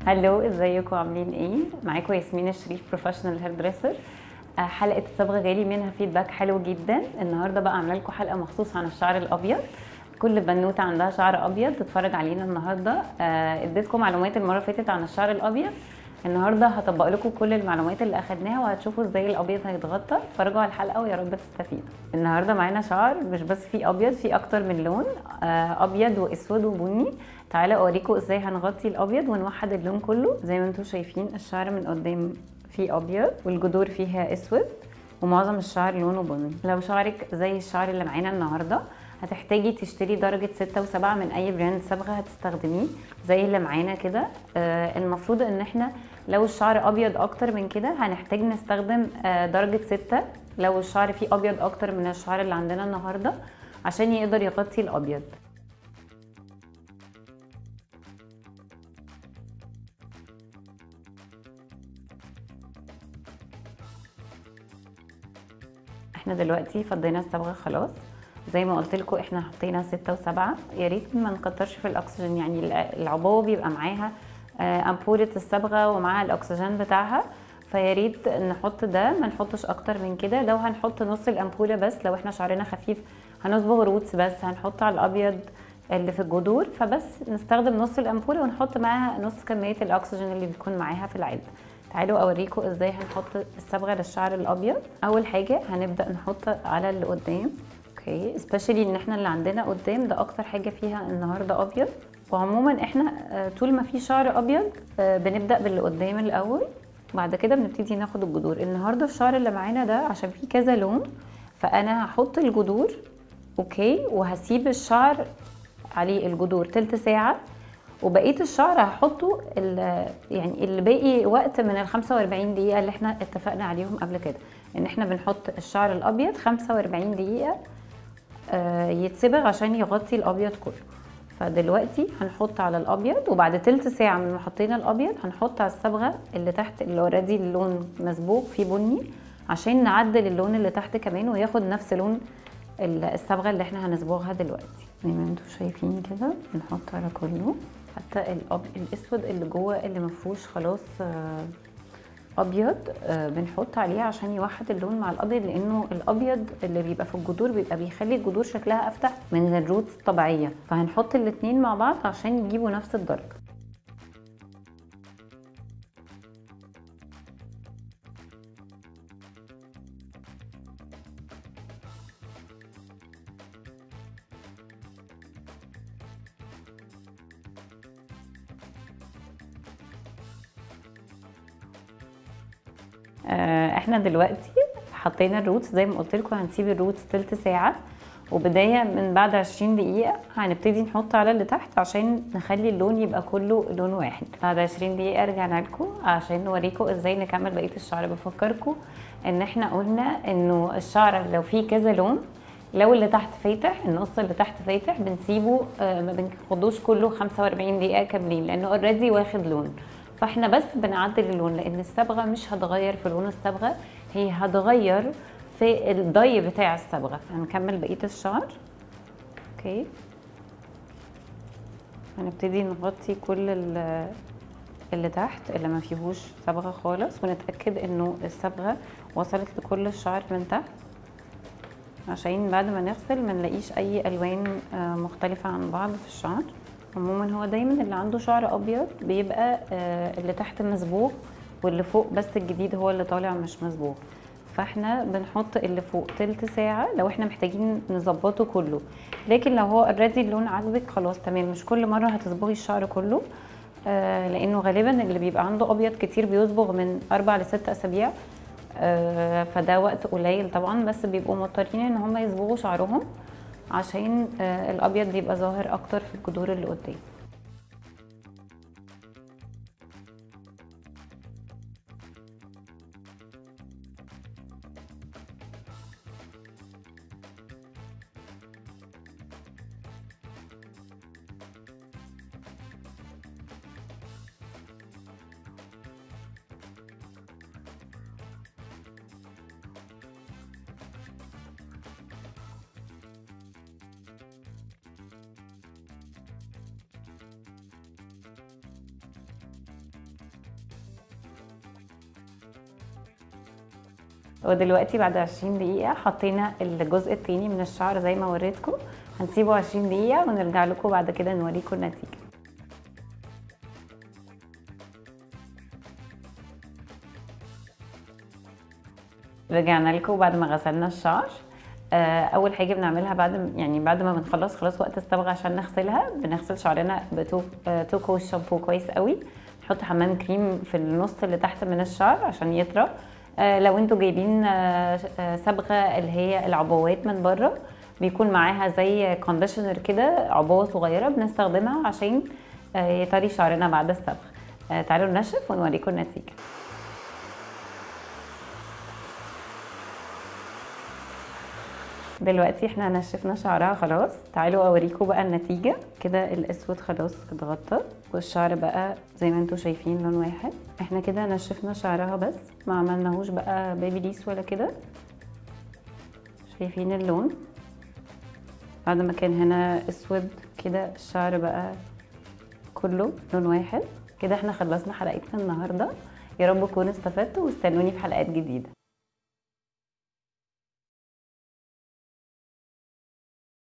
هلو ازيكم عاملين ايه معاكم ياسمين الشريف بروفيشنال هير دريسر حلقه الصبغه جالي منها فيدباك حلو جدا النهارده بقى عامله لكم حلقه مخصوص عن الشعر الابيض كل بنوته عندها شعر ابيض تتفرج علينا النهارده آه، اديتكم معلومات المره اللي فاتت عن الشعر الابيض النهارده هطبق لكم كل المعلومات اللي اخدناها وهتشوفوا ازاي الابيض هيتغطى اتفرجوا على الحلقه ويا رب تستفيدوا النهارده معانا شعر مش بس فيه ابيض فيه اكتر من لون آه، ابيض واسود وبني تعالى اوريكم ازاي هنغطي الابيض ونوحد اللون كله زي ما انتم شايفين الشعر من قدام فيه ابيض والجذور فيها اسود ومعظم الشعر لونه بني لو شعرك زي الشعر اللي معانا النهارده هتحتاجي تشتري درجة ستة وسبعة من أي براند صبغة هتستخدميه زي اللي معانا كده آه المفروض إن احنا لو الشعر أبيض أكتر من كده هنحتاج نستخدم آه درجة ستة لو الشعر فيه أبيض أكتر من الشعر اللي عندنا النهاردة عشان يقدر يغطي الأبيض احنا دلوقتي فضينا الصبغه خلاص زي ما قلت لكم احنا حطينا ستة وسبعة يا ريت ما نكترش في الاكسجين يعني العبوه بيبقى معاها امبوله الصبغه ومعاها الاكسجين بتاعها فيا ريت نحط ده ما نحطش اكتر من كده لو هنحط نص الامبوله بس لو احنا شعرنا خفيف هنصبغ روتس بس هنحط على الابيض اللي في الجذور فبس نستخدم نص الامبوله ونحط معاها نص كميه الاكسجين اللي بيكون معاها في العلبه تعالوا اوريكم ازاي هنحط الصبغه للشعر الابيض اول حاجه هنبدا نحط على اللي قدام اوكي سبيشالي ان احنا اللي عندنا قدام ده اكتر حاجه فيها النهارده ابيض وعموما احنا طول ما في شعر ابيض بنبدا باللي قدام الاول بعد كده بنبتدي ناخد الجذور النهارده الشعر اللي معانا ده عشان فيه كذا لون فانا هحط الجذور اوكي وهسيب الشعر عليه الجذور تلت ساعه وبقيه الشعر هحطه يعني اللي باقي وقت من ال 45 دقيقه اللي احنا اتفقنا عليهم قبل كده ان احنا بنحط الشعر الابيض 45 دقيقه آه يتسبغ عشان يغطي الابيض كله فدلوقتي هنحط على الابيض وبعد تلت ساعه من ما حطينا الابيض هنحط على الصبغه اللي تحت اللي اوريدي اللون مسبوق فيه بني عشان نعدل اللون اللي تحت كمان وياخد نفس لون الصبغه اللي احنا هنصبغها دلوقتي زي ما انتم شايفين كده بنحط على كله حتى الأب... الاسود اللي جوه اللي مفهوش خلاص ابيض بنحط عليه عشان يوحد اللون مع الابيض لانه الابيض اللي بيبقى في الجذور بيبقى بيخلي الجذور شكلها افتح من الروتس الطبيعيه فهنحط الاتنين مع بعض عشان يجيبوا نفس الدرجه احنا دلوقتي حطينا الروتس زي ما قلت لكم هنسيب الروتس تلت ساعه وبدايه من بعد 20 دقيقه هنبتدي نحط على اللي تحت عشان نخلي اللون يبقى كله لون واحد بعد 20 دقيقه رجعنا لكم عشان نوريكم ازاي نكمل بقيه الشعر بفكركم ان احنا قلنا انه الشعر لو فيه كذا لون لو اللي تحت فاتح النص اللي تحت فاتح بنسيبه ما بناخدوش كله 45 دقيقه كاملين لانه اوريدي واخد لون فاحنا بس بنعدل اللون لان الصبغه مش هتغير في لون الصبغه هي هتغير في الضي بتاع الصبغه هنكمل بقيه الشعر اوكي هنبتدي نغطي كل اللي تحت اللي ما فيهوش صبغه خالص ونتاكد انه الصبغه وصلت لكل الشعر من تحت عشان بعد ما نغسل ما نلاقيش اي الوان مختلفه عن بعض في الشعر عموما هو دايما اللي عنده شعر ابيض بيبقى آه اللي تحت مسبوغ واللي فوق بس الجديد هو اللي طالع مش مسبوغ فاحنا بنحط اللي فوق تلت ساعة لو احنا محتاجين نظبطه كله لكن لو هو اوريدي اللون عاجبك خلاص تمام مش كل مرة هتصبغي الشعر كله آه لانه غالبا اللي بيبقى عنده ابيض كتير بيصبغ من اربع لست اسابيع آه فده وقت قليل طبعا بس بيبقوا مضطرين ان هم يصبغوا شعرهم عشان الابيض بيبقى ظاهر اكتر في الجذور اللي قدام ودلوقتي بعد 20 دقيقة حطينا الجزء التاني من الشعر زي ما وريتكم هنسيبه 20 دقيقة ونرجع لكم بعد كده نوريكم النتيجة رجعنا لكم بعد ما غسلنا الشعر آه، اول حاجه بنعملها بعد يعني بعد ما بنخلص خلاص وقت الصبغه عشان نغسلها بنغسل شعرنا بتو آه، تو كوش شامبو كويس قوي نحط حمام كريم في النص اللي تحت من الشعر عشان يطرى آه، لو انتوا جايبين آه، آه، صبغه اللي هي العبوات من بره بيكون معاها زي كونديشنر كده عبوه صغيره بنستخدمها عشان آه، يطري شعرنا بعد الصبغ آه، تعالوا ننشف ونوريكم النتيجه دلوقتي احنا نشفنا شعرها خلاص تعالوا اوريكم بقى النتيجة كده الاسود خلاص اتغطى والشعر بقى زي ما انتوا شايفين لون واحد احنا كده نشفنا شعرها بس ما عملناهوش بقى بيبي ليس ولا كده شايفين اللون بعد ما كان هنا اسود كده الشعر بقى كله لون واحد كده احنا خلصنا حلقتنا النهارده يا رب تكونوا استفدتوا واستنوني في حلقات جديده